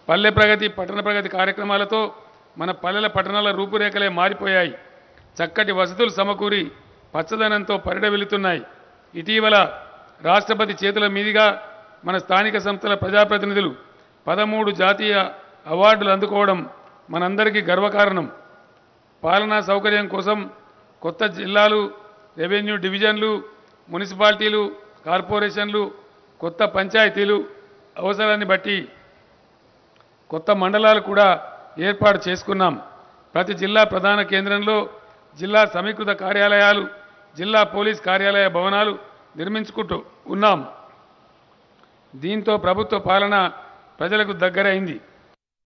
పల్లె ప్రగతి పట్టణ ప్రగతి కార్యక్రమాలతో మన పల్లెల పట్టణాల రూపురేఖలే మారిపోయాయి చక్కటి వసతులు సమకూరి పచ్చదనంతో పరిడవిల్లుతున్నాయి ఇటీవల రాష్ట్రపతి చేతుల మీదుగా మన స్థానిక సంస్థల ప్రజాప్రతినిధులు పదమూడు జాతీయ అవార్డులు అందుకోవడం మనందరికీ గర్వకారణం పాలనా సౌకర్యం కోసం కొత్త జిల్లాలు రెవెన్యూ డివిజన్లు మున్సిపాలిటీలు కార్పొరేషన్లు కొత్త పంచాయతీలు అవసరాన్ని బట్టి కొత్త మండలాలు కూడా ఏర్పాటు చేసుకున్నాం ప్రతి జిల్లా ప్రధాన కేంద్రంలో జిల్లా సమీకృత కార్యాలయాలు జిల్లా పోలీస్ కార్యాలయ భవనాలు నిర్మించుకుంటూ ఉన్నాం దీంతో ప్రభుత్వ పాలన ప్రజలకు దగ్గరైంది